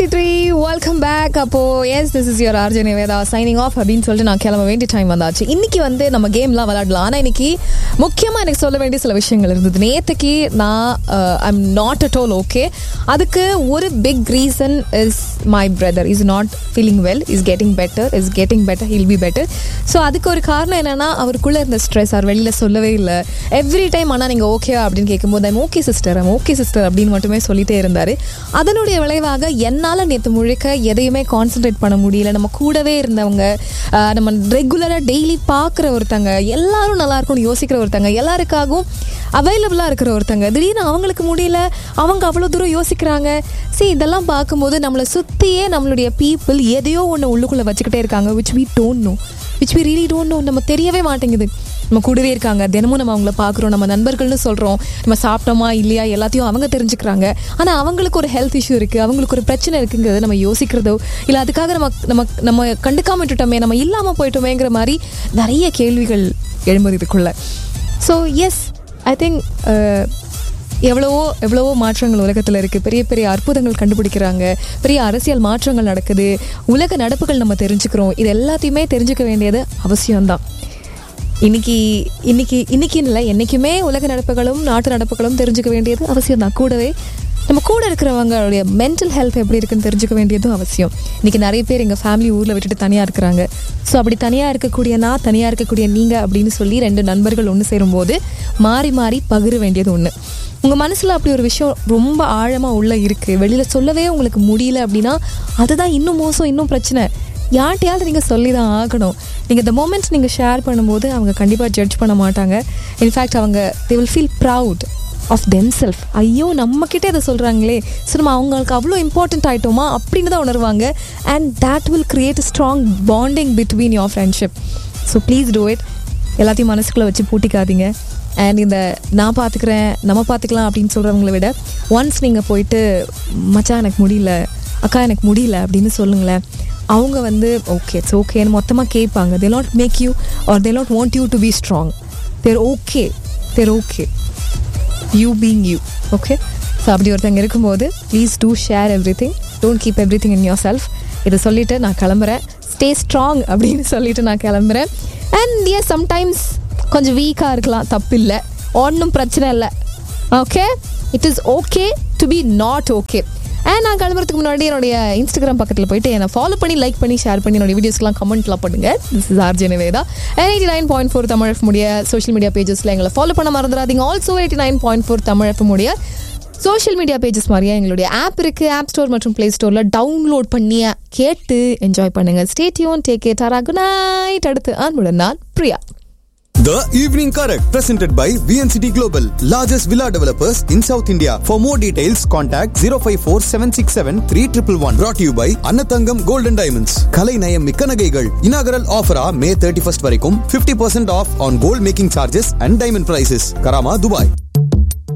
Fifty three welcome back அப்போ yes this is your RJ Nivetha signing off அப்படின்னு சொல்லிட்டு நான் கிளம்ப வேண்டிய டைம் வந்தாச்சு இன்னைக்கு வந்து நம்ம கேம்லாம் விளையாடலாம் ஆனால் இன்னைக்கு முக்கியமாக எனக்கு சொல்ல வேண்டிய சில விஷயங்கள் இருந்தது நேற்றுக்கு நான் I'm not at all okay அதுக்கு ஒரு big reason is my brother is not feeling well is getting better is getting better he'll be better so அதுக்கு ஒரு காரணம் என்னன்னா அவருக்குள்ளே இருந்த ஸ்ட்ரெஸ் அவர் வெளியில் சொல்லவே இல்லை எவ்ரி டைம் ஆனால் நீங்கள் ஓகே அப்படின்னு கேட்கும்போது I'm okay sister I'm okay sister அப்படின்னு மட்டுமே சொல்லிட்டே இருந்தார் அதனுடைய விளைவாக என்னால் நேற்று முழுக்க எதையுமே கான்சென்ட்ரேட் பண்ண முடியல நம்ம கூடவே இருந்தவங்க ஆஹ் நம்ம ரெகுலராக டெய்லி பார்க்குற ஒருத்தங்க எல்லாரும் நல்லா இருக்கும்னு யோசிக்கிற ஒருத்தங்க எல்லாருக்காகவும் அவைலபிளாக இருக்கிற ஒருத்தங்க திடீர்னு அவங்களுக்கு முடியல அவங்க அவ்வளோ தூரம் யோசிக்கிறாங்க சரி இதெல்லாம் பார்க்கும்போது நம்மளை சுற்றியே நம்மளுடைய பீப்புள் எதையோ ஒன்று உள்ளுக்குள்ளே வச்சுக்கிட்டே இருக்காங்க which we don't know which we really don't know நம்ம தெரியவே மாட்டேங்குது நம்ம கூடவே இருக்காங்க தினமும் நம்ம அவங்கள பார்க்குறோம் நம்ம நண்பர்கள்னு சொல்கிறோம் நம்ம சாப்பிட்டோமா இல்லையா எல்லாத்தையும் அவங்க தெரிஞ்சுக்கிறாங்க ஆனால் அவங்களுக்கு ஒரு ஹெல்த் இஷ்யூ இருக்குது அவங்களுக்கு ஒரு பிரச்சனை இருக்குங்கிறத நம்ம யோசிக்கிறதோ இல்லை அதுக்காக நம்ம நம்ம நம்ம கண்டுக்காம விட்டுட்டோமே நம்ம இல்லாமல் போயிட்டோமேங்கிற மாதிரி நிறைய கேள்விகள் எழும்புது இதுக்குள்ள ஸோ எஸ் ஐ திங்க் எவ்வளவோ எவ்வளவோ மாற்றங்கள் உலகத்தில் இருக்குது பெரிய பெரிய அற்புதங்கள் கண்டுபிடிக்கிறாங்க பெரிய அரசியல் மாற்றங்கள் நடக்குது உலக நடப்புகள் நம்ம தெரிஞ்சுக்கிறோம் இது எல்லாத்தையுமே தெரிஞ்சுக்க வேண்டியது அவசியம்தான் இன்னைக்கு இன்னைக்கு இன்னைக்குன்னு இல்லை என்றைக்குமே உலக நடப்புகளும் நாட்டு நடப்புகளும் தெரிஞ்சுக்க வேண்டியது அவசியம் தான் கூடவே நம்ம கூட இருக்கிறவங்களுடைய மென்டல் ஹெல்த் எப்படி இருக்குன்னு தெரிஞ்சுக்க வேண்டியதும் அவசியம் இன்னைக்கு நிறைய பேர் எங்கள் ஃபேமிலி ஊரில் விட்டுட்டு தனியாக இருக்கிறாங்க ஸோ அப்படி தனியாக இருக்கக்கூடிய நான் தனியாக இருக்கக்கூடிய நீங்கள் அப்படின்னு சொல்லி ரெண்டு நண்பர்கள் ஒன்று சேரும்போது மாறி மாறி பகிர வேண்டியது ஒன்று உங்கள் மனசில் அப்படி ஒரு விஷயம் ரொம்ப ஆழமாக உள்ள இருக்குது வெளியில் சொல்லவே உங்களுக்கு முடியல அப்படின்னா அதுதான் இன்னும் மோசம் இன்னும் பிரச்சனை யார்கிட்டயாவது நீங்கள் சொல்லி தான் ஆகணும் நீங்கள் இந்த மூமெண்ட்ஸ் நீங்கள் ஷேர் பண்ணும்போது அவங்க கண்டிப்பாக ஜட்ஜ் பண்ண மாட்டாங்க இன்ஃபேக்ட் அவங்க they will feel proud of them self ஐயோ நம்மக்கிட்டே அதை சொல்கிறாங்களே ஸோ நம்ம அவங்களுக்கு அவ்வளோ இம்பார்ட்டண்ட் ஆகிட்டோமா அப்படின்னு தான் உணர்வாங்க and that will create a strong bonding between your friendship so please do it எல்லாத்தையும் மனசுக்குள்ளே வச்சு பூட்டிக்காதீங்க அண்ட் இந்த நான் பார்த்துக்கிறேன் நம்ம பார்த்துக்கலாம் அப்படின்னு சொல்கிறவங்கள விட ஒன்ஸ் நீங்கள் போயிட்டு மச்சான் எனக்கு முடியல அக்கா எனக்கு முடியல அப்படின்னு சொல்லுங்களேன் அவங்க வந்து ஓகே இட்ஸ் ஓகேன்னு மொத்தமாக கேட்பாங்க they not make you are they not want you to be strong they're okay they're okay you being you okay so அப்படி ஒருத்தங்க இருக்கும்போது please do share everything don't keep everything in your self இதை சொல்லிவிட்டு நான் கிளம்புறேன் stay strong அப்படின்னு சொல்லிட்டு நான் கிளம்புறேன் அண்ட் எஸ் சம்டைம்ஸ் கொஞ்சம் வீக்காக இருக்கலாம் தப்பு இல்லை ஒன்றும் பிரச்சனை இல்லை okay it is okay to be not okay and நான் கிளம்புறதுக்கு முன்னாடி என்னுடைய இன்ஸ்டாகிராம் பக்கத்தில் போயிட்டு என்னை ஃபாலோ பண்ணி லைக் பண்ணி ஷேர் பண்ணி என்னோட வீடியோஸ்லாம் கமெண்ட்லாம் பண்ணுங்க this is RJ Nivetha eighty nine point four Tamil F முடிய சோஷியல் மீடியா பேஜஸில் எங்களை ஃபாலோ பண்ண மறந்துடாதீங்க also eighty nine point four Tamil F முடிய சோஷியல் மீடியா பேஜஸ் மாதிரியே எங்களுடைய ஆப் இருக்கு ஆப் ஸ்டோர் மற்றும் ப்ளே ஸ்டோரில் டவுன்லோட் பண்ணி கேட்டு என்ஜாய் பண்ணுங்க ஸ்டேட்யூன் டேக் கேட் ஆரா குட் நைட் அடுத்து அன்புடன் நான் Priya The Evening Correct, presented by VNCT Global, largest villa developers in South India. For more details, contact 054 767 3111. Brought to you by Annathangam Gold and Diamonds. Kalai Nayam Mikka Nagaigal. Inaugural offer May 31st வரைக்கும் 50% off on gold making charges and diamond prices. Karama, Dubai.